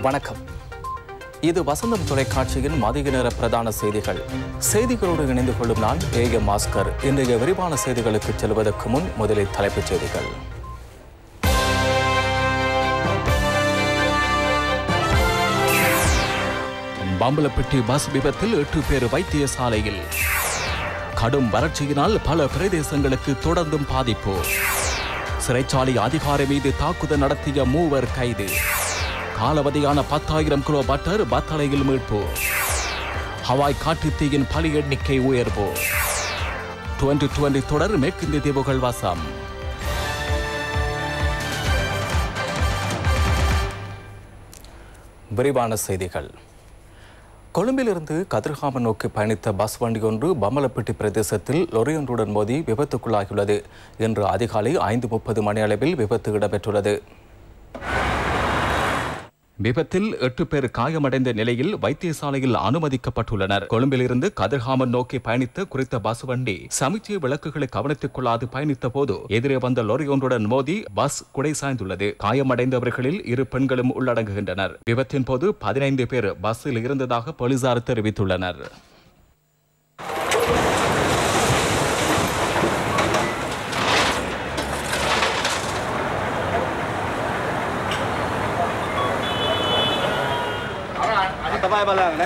வணக்கம் இது வசந்தம் தொலைக்காட்சியின் மதிய நேர பிரதான செய்திகள் செய்திகளோடு இணைந்து கொள்ளும் நான் ஏ எம் மாஸ்கர் இன்றைய விரிவான செய்திகளுக்கு செல்வதற்கு முன் முதலில் தலைப்புச் செய்திகள் பம்பலப்பட்டி பஸ் விபத்தில் எட்டு பேர் வைத்தியசாலையில் கடும் வறட்சியினால் பல பிரதேசங்களுக்கு தொடர்ந்தும் பாதிப்பு சிறைச்சாலை அதிகாரி மீது தாக்குதல் நடத்திய மூவர் கைது காலவதியான பத்தாயிரம் கிலோ பட்டர் பத்தளையில் மீட்பு ஹவாய் காட்டுத்தீயின் பலி எண்ணிக்கை உயர்வு டுவெண்டி டுவெண்டி தொடர் மேற்கிந்திய தீவுகள் வசம் விரிவான செய்திகள் கொழும்பிலிருந்து கதிர்காமம் நோக்கி பயணித்த பஸ் வண்டி ஒன்று பம்மலப்பட்டி பிரதேசத்தில் லொரியொன்றுடன் மோதி விபத்துக்குள்ளாகியுள்ளது இன்று அதிகாலை ஐந்து முப்பது மணி அளவில் விபத்து இடம்பெற்றுள்ளது விபத்தில் எட்டு பேர் காயமடைந்த நிலையில் வைத்தியசாலையில் அனுமதிக்கப்பட்டுள்ளனர் கொழும்பிலிருந்து கதிர்காமன் நோக்கி பயணித்த குறித்த பஸ் வண்டி சமிச்சை விளக்குகளை கவனித்துக் கொள்ளாது பயணித்த போது எதிரே வந்த லொரி ஒன்றுடன் மோதி பஸ் குடை சாய்ந்துள்ளது காயமடைந்தவர்களில் இரு பெண்களும் உள்ளடங்குகின்றனர் விபத்தின் போது பதினைந்து பேர் பஸ்ஸில் இருந்ததாக போலீசார் தெரிவித்துள்ளனர் තමයි බලන්න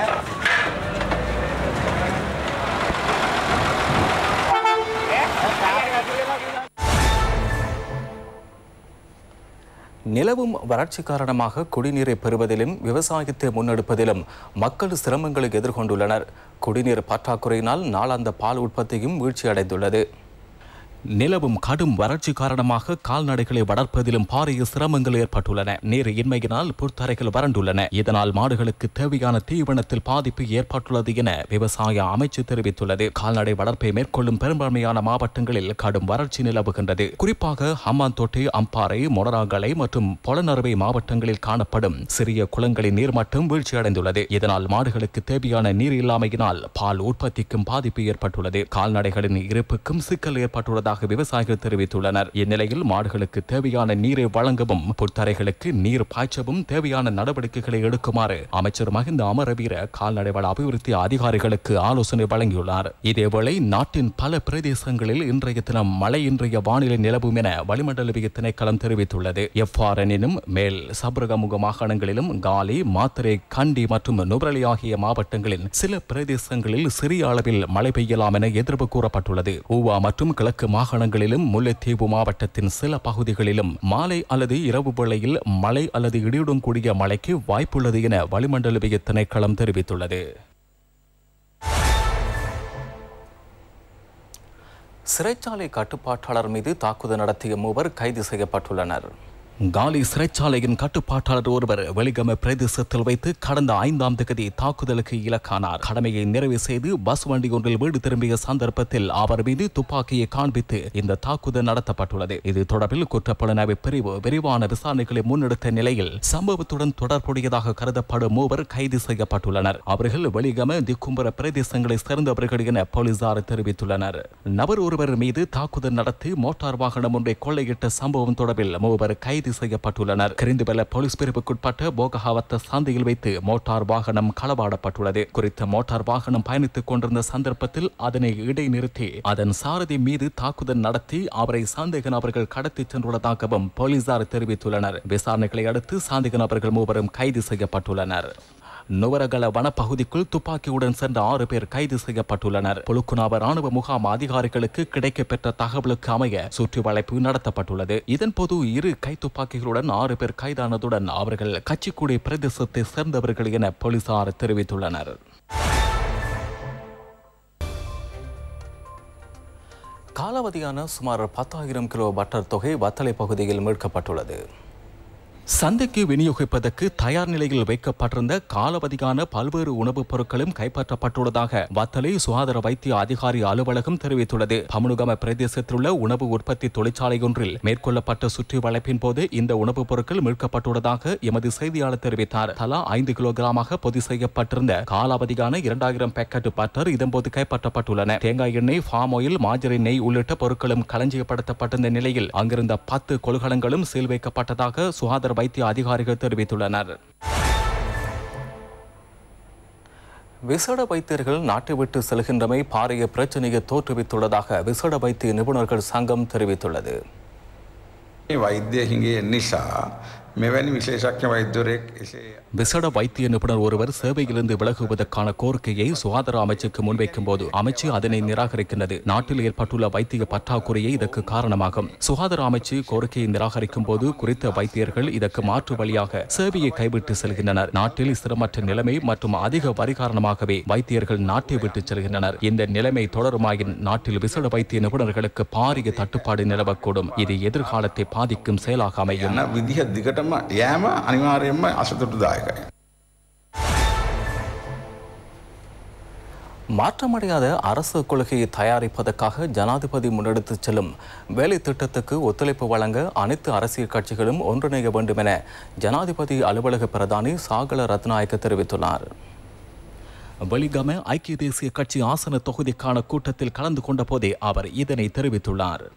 நிலவும் வறட்சி காரணமாக குடிநீரை பெறுவதிலும் விவசாயத்தை முன்னெடுப்பதிலும் மக்கள் சிரமங்களை எதிர்கொண்டுள்ளனர் குடிநீர் பற்றாக்குறையினால் நாளாந்த பால் உற்பத்தியும் வீழ்ச்சியடைந்துள்ளது நிலவும் கடும் வறட்சி காரணமாக கால்நடைகளை வளர்ப்பதிலும் பாரிய சிரமங்கள் ஏற்பட்டுள்ளன நீர் இன்மையினால் புற்தரைகள் வறண்டுள்ளன இதனால் மாடுகளுக்கு தேவையான தீவனத்தில் பாதிப்பு ஏற்பட்டுள்ளது என விவசாய அமைச்சு தெரிவித்துள்ளது கால்நடை வளர்ப்பை மேற்கொள்ளும் பெரும்பான்மையான மாவட்டங்களில் கடும் வறட்சி நிலவுகின்றது குறிப்பாக ஹம்மாந்தோட்டை அம்பாறை மொனராங்கலை மற்றும் பொலனறுவை மாவட்டங்களில் காணப்படும் சிறிய குளங்களின் நீர்மட்டம் வீழ்ச்சியடைந்துள்ளது இதனால் மாடுகளுக்கு தேவையான நீர் இல்லாமையினால் பால் உற்பத்திக்கும் பாதிப்பு ஏற்பட்டுள்ளது கால்நடைகளின் இருப்புக்கும் சிக்கல் ஏற்பட்டுள்ளதாக விவசாயிகள் தெரிவித்துள்ளனர் இந்நிலையில் மாடுகளுக்கு தேவையான நீரை வழங்கவும் புத்தரைகளுக்கு நீர் பாய்ச்சவும் தேவையான நடவடிக்கைகளை எடுக்குமாறு அமைச்சர் மஹிந்த அமரவீர கால்நடை வள அபிவிருத்தி அதிகாரிகளுக்கு ஆலோசனை வழங்கியுள்ளார் இதேவேளை நாட்டின் பல பிரதேசங்களில் இன்றைய தினம் மழையின்றைய வானிலை நிலவும் என வளிமண்டலவிய திணைக்களம் தெரிவித்துள்ளது எவ்வாறு எனினும் மேல் சபரகமுக மாகாணங்களிலும் காலி மாத்தரை கண்டி மற்றும் நுவரலி ஆகிய மாவட்டங்களின் சில பிரதேசங்களில் சிறிய அளவில் மழை பெய்யலாம் என எதிர்ப்பு கூறப்பட்டுள்ளது ஊவா மற்றும் கிழக்கு மாகாணங்களிலும் முல்லைத்தீவு மாவட்டத்தின் சில பகுதிகளிலும் மாலை அல்லது இரவு வேளையில் மழை அல்லது இடியுடன் கூடிய மழைக்கு வாய்ப்புள்ளது என வளிமண்டலவிய திணைக்களம் தெரிவித்துள்ளது சிறைச்சாலை கட்டுப்பாட்டாளர் மீது தாக்குதல் நடத்திய மூவர் கைது செய்யப்பட்டுள்ளனர் காலி சிறைச்சாலையின் கட்டுப்பாட்டாளர் ஒருவர் வெளிகம பிரதேசத்தில் வைத்து கடந்த ஐந்தாம் தேதி தாக்குதலுக்கு இலக்கானார் கடமையை நிறைவு செய்து பஸ் வண்டி ஒன்றில் வீடு திரும்பிய சந்தர்ப்பத்தில் அவர் மீது துப்பாக்கியை காண்பித்து இந்த தாக்குதல் நடத்தப்பட்டுள்ளது இது தொடர்பில் குற்றப்புலனாய்வு பிரிவு விரிவான விசாரணைகளை முன்னெடுத்த நிலையில் சம்பவத்துடன் தொடர்புடையதாக கருதப்படும் மூவர் கைது செய்யப்பட்டுள்ளனர் அவர்கள் வெளிகம திக்கும்பர பிரதேசங்களை சேர்ந்தவர்கள் என போலீசார் தெரிவித்துள்ளனர் நபர் ஒருவர் மீது தாக்குதல் நடத்தி மோட்டார் வாகனம் ஒன்றை கொள்ளையிட்ட சம்பவம் தொடர்பில் மூவர் கைது கைது செய்யப்பட்டுள்ளனர் கிரிந்துவெல்ல போலீஸ் பிரிவுக்குட்பட்ட போகஹாவத்த சந்தையில் வைத்து மோட்டார் வாகனம் களவாடப்பட்டுள்ளது குறித்த மோட்டார் வாகனம் பயணித்துக் கொண்டிருந்த சந்தர்ப்பத்தில் அதனை இடைநிறுத்தி அதன் சாரதி மீது தாக்குதல் நடத்தி அவரை சந்தேக நபர்கள் கடத்திச் சென்றுள்ளதாகவும் போலீசார் தெரிவித்துள்ளனர் விசாரணைகளை அடுத்து சந்தேக நபர்கள் மூவரும் கைது செய்யப்பட்டுள்ளனர் நுவரகல வனப்பகுதிக்குள் துப்பாக்கியுடன் சென்ற ஆறு பேர் கைது செய்யப்பட்டுள்ளனர் புலுக்குனாவ ராணுவ முகாம் அதிகாரிகளுக்கு கிடைக்கப்பெற்ற தகவலுக்கு அமைய சுற்றி வளைப்பு நடத்தப்பட்டுள்ளது இதன்போது இரு கைத்துப்பாக்கிகளுடன் ஆறு பேர் கைதானதுடன் அவர்கள் கச்சிக்குடி பிரதேசத்தை சேர்ந்தவர்கள் என போலீசார் தெரிவித்துள்ளனர் காலாவதியான சுமார் பத்தாயிரம் கிலோ பட்டர் தொகை வத்தலை பகுதியில் மீட்கப்பட்டுள்ளது சந்தைக்கு விநியோகிப்பதற்கு தயார் நிலையில் வைக்கப்பட்டிருந்த காலவதியான பல்வேறு உணவுப் பொருட்களும் கைப்பற்றப்பட்டுள்ளதாக வத்தலை சுகாதார வைத்திய அதிகாரி அலுவலகம் தெரிவித்துள்ளது பமுனுகம பிரதேசத்தில் உள்ள உணவு உற்பத்தி தொழிற்சாலை ஒன்றில் மேற்கொள்ளப்பட்ட சுற்றி வளைப்பின் போது இந்த உணவுப் பொருட்கள் மீட்கப்பட்டுள்ளதாக எமது செய்தியாளர் தெரிவித்தார் தலா ஐந்து கிலோகிராமாக பொதி செய்யப்பட்டிருந்த காலாவதியான இரண்டாயிரம் பேக்கெட் பட்டர் இதன்போது கைப்பற்றப்பட்டுள்ளன தேங்காய் எண்ணெய் ஃபார்ம் ஆயில் மாஜரி நெய் உள்ளிட்ட பொருட்களும் களஞ்சியப்படுத்தப்பட்டிருந்த நிலையில் அங்கிருந்த பத்து கொள்கலங்களும் சீல் வைக்கப்பட்டதாக சுகாதார வைத்திய அதிகாரிகள் தெரிவித்துள்ளனர் விசேட வைத்தியர்கள் நாட்டை விட்டு செல்கின்றமை பாரிய பிரச்சனையை தோற்றுவித்துள்ளதாக விசேட வைத்திய நிபுணர்கள் சங்கம் தெரிவித்துள்ளது මේ වෛද්‍ය හිගේ නිසා මෙවැනි විශේෂඥ වෛද්‍යවරයෙක් එසේ விசேட வைத்திய நிபுணர் ஒருவர் சேவையிலிருந்து விலகுவதற்கான கோரிக்கையை சுகாதார அமைச்சுக்கு முன்வைக்கும் போது அமைச்சு அதனை நிராகரிக்கின்றது நாட்டில் ஏற்பட்டுள்ள வைத்திய பற்றாக்குறையே இதற்கு காரணமாகும் சுகாதார அமைச்சு கோரிக்கையை நிராகரிக்கும் போது குறித்த வைத்தியர்கள் இதற்கு மாற்று வழியாக சேவையை கைவிட்டு செல்கின்றனர் நாட்டில் ஸ்திரமற்ற நிலைமை மற்றும் அதிக வரி காரணமாகவே வைத்தியர்கள் நாட்டை விட்டு செல்கின்றனர் இந்த நிலைமை தொடருமாயின் நாட்டில் விசேட வைத்திய நிபுணர்களுக்கு பாரிய தட்டுப்பாடு நிலவக்கூடும் இது எதிர்காலத்தை பாதிக்கும் செயலாக அமையும் යන විදිහ දිගටම යෑම අනිවාර්යෙන්ම අසතුටුදායකයි. மாற்றமடையாத அரசு கொள்கையை தயாரிப்பதற்காக ஜனாதிபதி முன்னெடுத்துச் செல்லும் வேலை திட்டத்துக்கு ஒத்துழைப்பு வழங்க அனைத்து அரசியல் கட்சிகளும் ஒன்றிணைய வேண்டும் என ஜனாதிபதி அலுவலக பிரதானி சாகல ரத்நாயக்க தெரிவித்துள்ளார் வெளிகம ஐக்கிய தேசிய கட்சி ஆசன தொகுதிக்கான கூட்டத்தில் கலந்து கொண்ட போதே அவர் இதனை தெரிவித்துள்ளார்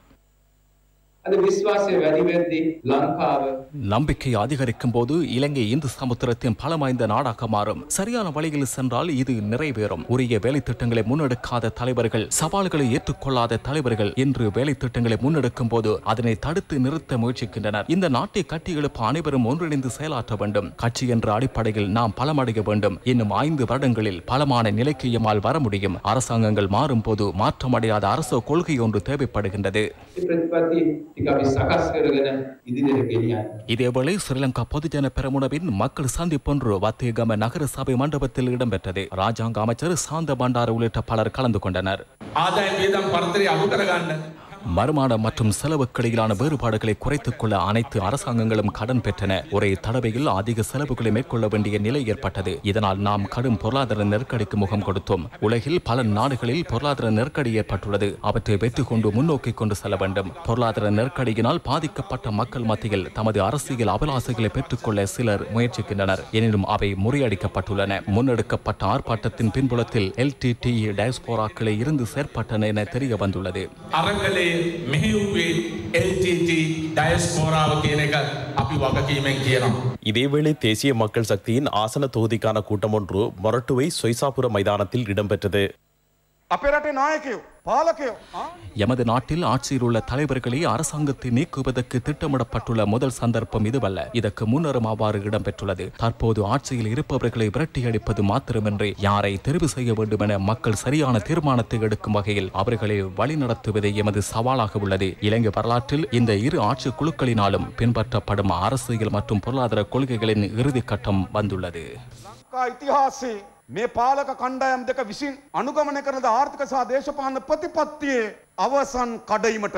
අද විශ්වාසය වැඩි වෙද්දී ලංකාව நம்பிக்கை அதிகரிக்கும் போது இலங்கை இந்து சமுத்திரத்தின் பலம் வாய்ந்த நாடாக மாறும் சரியான வழியில் சென்றால் இது நிறைவேறும் உரிய வேலை திட்டங்களை முன்னெடுக்காத தலைவர்கள் சவால்களை ஏற்றுக்கொள்ளாத தலைவர்கள் இன்று வேலை திட்டங்களை முன்னெடுக்கும் போது அதனை தடுத்து நிறுத்த முயற்சிக்கின்றனர் இந்த நாட்டை கட்டியெழுப்ப அனைவரும் ஒன்றிணைந்து செயலாற்ற வேண்டும் கட்சி என்ற அடிப்படையில் நாம் பலமடைய வேண்டும் இன்னும் ஐந்து வருடங்களில் பலமான நிலைக்கு எம்மால் வர முடியும் அரசாங்கங்கள் மாறும் போது மாற்றமடையாத அரசு கொள்கை ஒன்று தேவைப்படுகின்றது ප්‍රතිපත්ති ටික අපි සකස් කරගෙන ඉදිරියට ගෙනියන්න. இதேவேளை ஸ்ரீலங்கா பொதுஜன பெரமுனவின் மக்கள் சந்திப்பொன்று வத்தேகம நகர சபை மண்டபத்தில் இடம்பெற்றது ராஜாங்க அமைச்சர் சாந்த பண்டார உள்ளிட்ட பலர் கலந்து கொண்டனர் ආදායම් වියදම් පරතරය අඩු කරගන්න வருமானம் மற்றும் செலவுக்கிடையிலான வேறுபாடுகளை குறைத்துக் கொள்ள அனைத்து அரசாங்கங்களும் கடன் பெற்றன ஒரே தடவையில் அதிக செலவுகளை மேற்கொள்ள வேண்டிய நிலை ஏற்பட்டது இதனால் நாம் கடும் பொருளாதார நெருக்கடிக்கு முகம் கொடுத்தோம் உலகில் பல நாடுகளில் பொருளாதார நெருக்கடி ஏற்பட்டுள்ளது அவற்றை வெற்றி கொண்டு முன்னோக்கி கொண்டு செல்ல வேண்டும் பொருளாதார நெருக்கடியினால் பாதிக்கப்பட்ட மக்கள் மத்தியில் தமது அரசியல் அபிலாசைகளை பெற்றுக்கொள்ள சிலர் முயற்சிக்கின்றனர் எனினும் அவை முறியடிக்கப்பட்டுள்ளன முன்னெடுக்கப்பட்ட ஆர்ப்பாட்டத்தின் பின்புலத்தில் எல்டிடி டயஸ்போராக்களை இருந்து செயற்பட்டன என தெரிய வந்துள்ளது අරගලේ මෙහිව්වේ LTT ඩයස්පෝරාව කියන එක අපි වගකීමෙන් කියනවා. இதேவேளை தேசிய மக்கள் சக்தியின் ஆசன தொகுதிக்கான கூட்டம் ஒன்று மொரட்டுவை சொய்சாபுர மைதானத்தில் இடம்பெற்றது අපේ රටේ නායකයෝ පාලකයෝ ආ? எமது நாட்டில் ஆட்சியில் உள்ள தலைவர்களை அரசாங்கத்தை நீக்குவதற்கு திட்டமிடப்பட்டுள்ள முதல் சந்தர்ப்பம் இதுவல்ல இதற்கு முன்னரும் அவ்வாறு இடம்பெற்றுள்ளது தற்போது ஆட்சியில் இருப்பவர்களை விரட்டி அடிப்பது மாத்திரமின்றி யாரை தெரிவு செய்ய வேண்டும் என மக்கள் சரியான தீர்மானத்தை எடுக்கும் வகையில் அவர்களை வழிநடத்துவதே எமது சவாலாக உள்ளது இலங்கை வரலாற்றில் இந்த இரு ஆட்சி குழுக்களினாலும் பின்பற்றப்படும் அரசியல் மற்றும் பொருளாதார கொள்கைகளின் இறுதிக் கட்டம் வந்துள்ளது ලංකා ඉතිහාසයේ මේ පාලක කණ්ඩායම් දෙක විසින් අනුගමනය කරන ආර්ථික සහ දේශපාලන ප්‍රතිපත්තියේ අවසන් කඩයිමට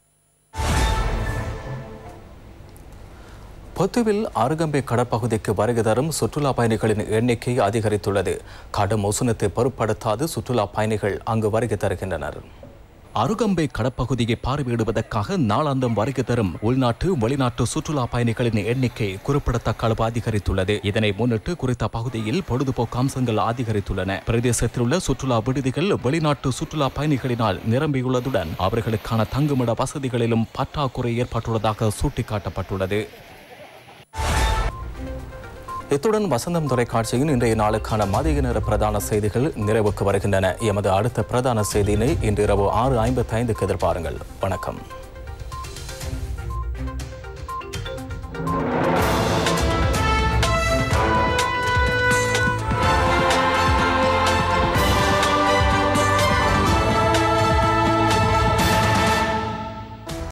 பொத்துவில் அருகம்பை கடற்பகுதிக்கு வருகை தரும் சுற்றுலா பயணிகளின் எண்ணிக்கை அதிகரித்துள்ளது கடும் உசுனத்தை பொருட்படுத்தாது சுற்றுலா பயணிகள் அங்கு வருகை தருகின்றனர் அருகம்பை கடற்பகுதியை பார்வையிடுவதற்காக நாளாந்தம் வருகை தரும் உள்நாட்டு வெளிநாட்டு சுற்றுலா பயணிகளின் எண்ணிக்கை குறிப்பிடத்தக்க அளவு அதிகரித்துள்ளது இதனை முன்னிட்டு குறித்த பகுதியில் பொழுதுபோக்கு அம்சங்கள் அதிகரித்துள்ளன பிரதேசத்தில் உள்ள சுற்றுலா விடுதிகள் வெளிநாட்டு சுற்றுலா பயணிகளினால் நிரம்பியுள்ளதுடன் அவர்களுக்கான தங்குமிட வசதிகளிலும் பற்றாக்குறை ஏற்பட்டுள்ளதாக சுட்டிக்காட்டப்பட்டுள்ளது இத்துடன் வசந்தம் தொலைக்காட்சியின் இன்றைய நாளுக்கான மதிய நேர பிரதான செய்திகள் நிறைவுக்கு வருகின்றன எமது அடுத்த பிரதான செய்தியினை இன்று இரவு ஆறு ஐம்பத்தைந்துக்கு எதிர்பாருங்கள் வணக்கம்